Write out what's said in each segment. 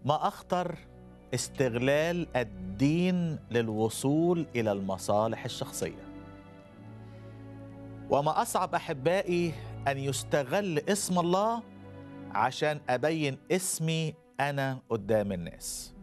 ما اخطر استغلال الدين للوصول الى المصالح الشخصيه وما اصعب احبائي ان يستغل اسم الله عشان ابين اسمي انا قدام الناس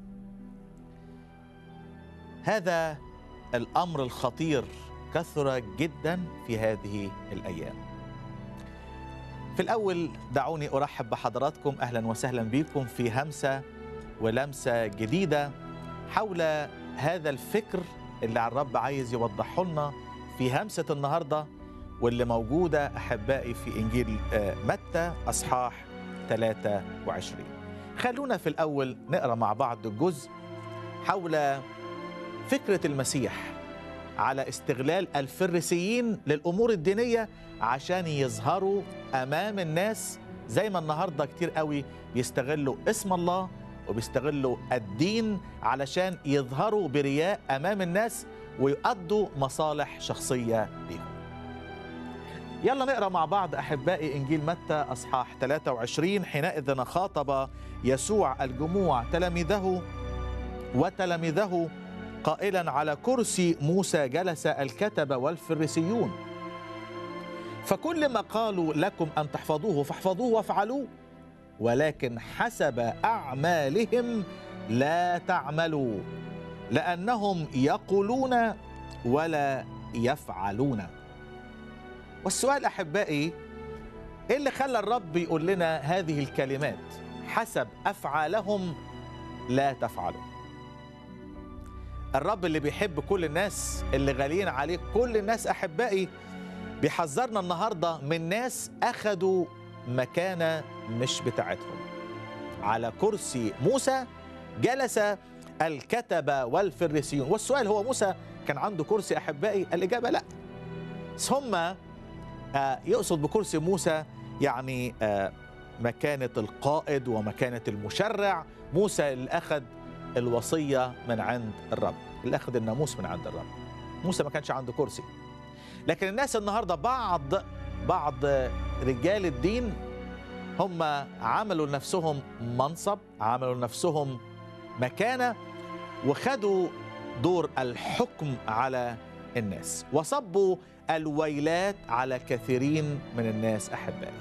هذا الامر الخطير كثر جدا في هذه الايام في الاول دعوني ارحب بحضراتكم اهلا وسهلا بكم في همسه ولمسه جديده حول هذا الفكر اللي الرب عايز يوضحه لنا في همسه النهارده واللي موجوده احبائي في انجيل متى اصحاح 23 خلونا في الاول نقرا مع بعض جزء حول فكره المسيح على استغلال الفريسيين للامور الدينيه عشان يظهروا امام الناس زي ما النهارده كتير قوي بيستغلوا اسم الله وبيستغلوا الدين علشان يظهروا برياء امام الناس ويقضوا مصالح شخصيه ليهم. يلا نقرا مع بعض احبائي انجيل متى اصحاح 23 حينئذ خاطب يسوع الجموع تلاميذه وتلاميذه قائلا على كرسي موسى جلس الكتبه والفريسيون فكل ما قالوا لكم ان تحفظوه فاحفظوه وافعلوه ولكن حسب اعمالهم لا تعملوا لانهم يقولون ولا يفعلون والسؤال احبائي ايه اللي خلى الرب يقول لنا هذه الكلمات حسب افعالهم لا تفعلوا الرب اللي بيحب كل الناس اللي غاليين عليه كل الناس احبائي بيحذرنا النهارده من ناس اخذوا مكانه مش بتاعتهم على كرسي موسى جلس الكتبه والفريسيون والسؤال هو موسى كان عنده كرسي احبائي الاجابه لا بس هم آه يقصد بكرسي موسى يعني آه مكانه القائد ومكانه المشرع موسى اللي اخذ الوصيه من عند الرب اللي اخذ الناموس من عند الرب موسى ما كانش عنده كرسي لكن الناس النهارده بعض بعض رجال الدين هم عملوا لنفسهم منصب عملوا لنفسهم مكانه وخدوا دور الحكم على الناس وصبوا الويلات على كثيرين من الناس احبائي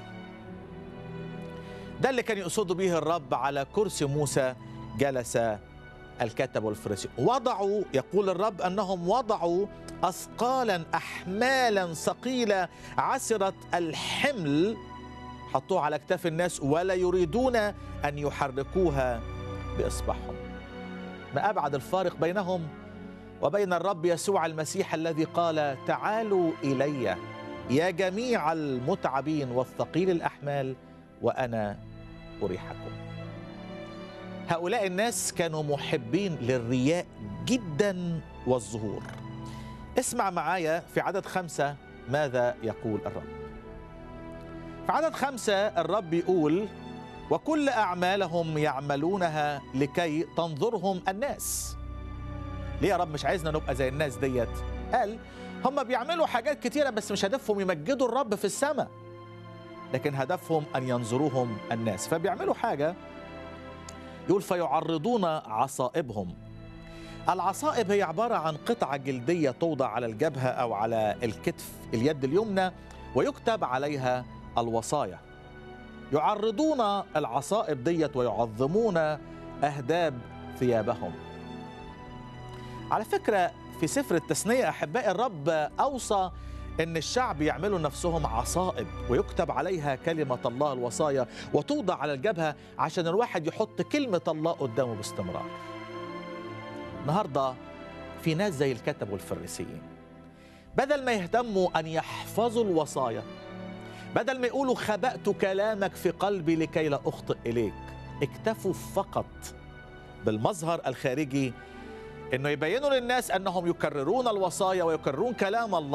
ده اللي كان يقصد به الرب على كرسي موسى جلس الكتب والفريسيون وضعوا يقول الرب انهم وضعوا اثقالا احمالا ثقيله عسره الحمل حطوها على اكتاف الناس ولا يريدون ان يحركوها باصبعهم ما ابعد الفارق بينهم وبين الرب يسوع المسيح الذي قال تعالوا الي يا جميع المتعبين والثقيل الاحمال وانا اريحكم هؤلاء الناس كانوا محبين للرياء جدا والظهور اسمع معايا في عدد خمسة ماذا يقول الرب في عدد خمسة الرب يقول وكل أعمالهم يعملونها لكي تنظرهم الناس ليه يا رب مش عايزنا نبقى زي الناس ديت قال هم بيعملوا حاجات كتيرة بس مش هدفهم يمجدوا الرب في السماء لكن هدفهم أن ينظروهم الناس فبيعملوا حاجة يقول فيعرضون عصائبهم العصائب هي عبارة عن قطعة جلدية توضع على الجبهة أو على الكتف اليد اليمنى ويكتب عليها الوصايا يعرضون العصائب ديت ويعظمون أهداب ثيابهم على فكرة في سفر التثنية أحبائي الرب أوصى ان الشعب يعملوا نفسهم عصائب ويكتب عليها كلمه الله الوصايا وتوضع على الجبهه عشان الواحد يحط كلمه الله قدامه باستمرار. النهارده في ناس زي الكتب والفريسيين بدل ما يهتموا ان يحفظوا الوصايا بدل ما يقولوا خبأت كلامك في قلبي لكي لا اخطئ اليك اكتفوا فقط بالمظهر الخارجي انه يبينوا للناس انهم يكررون الوصايا ويكررون كلام الله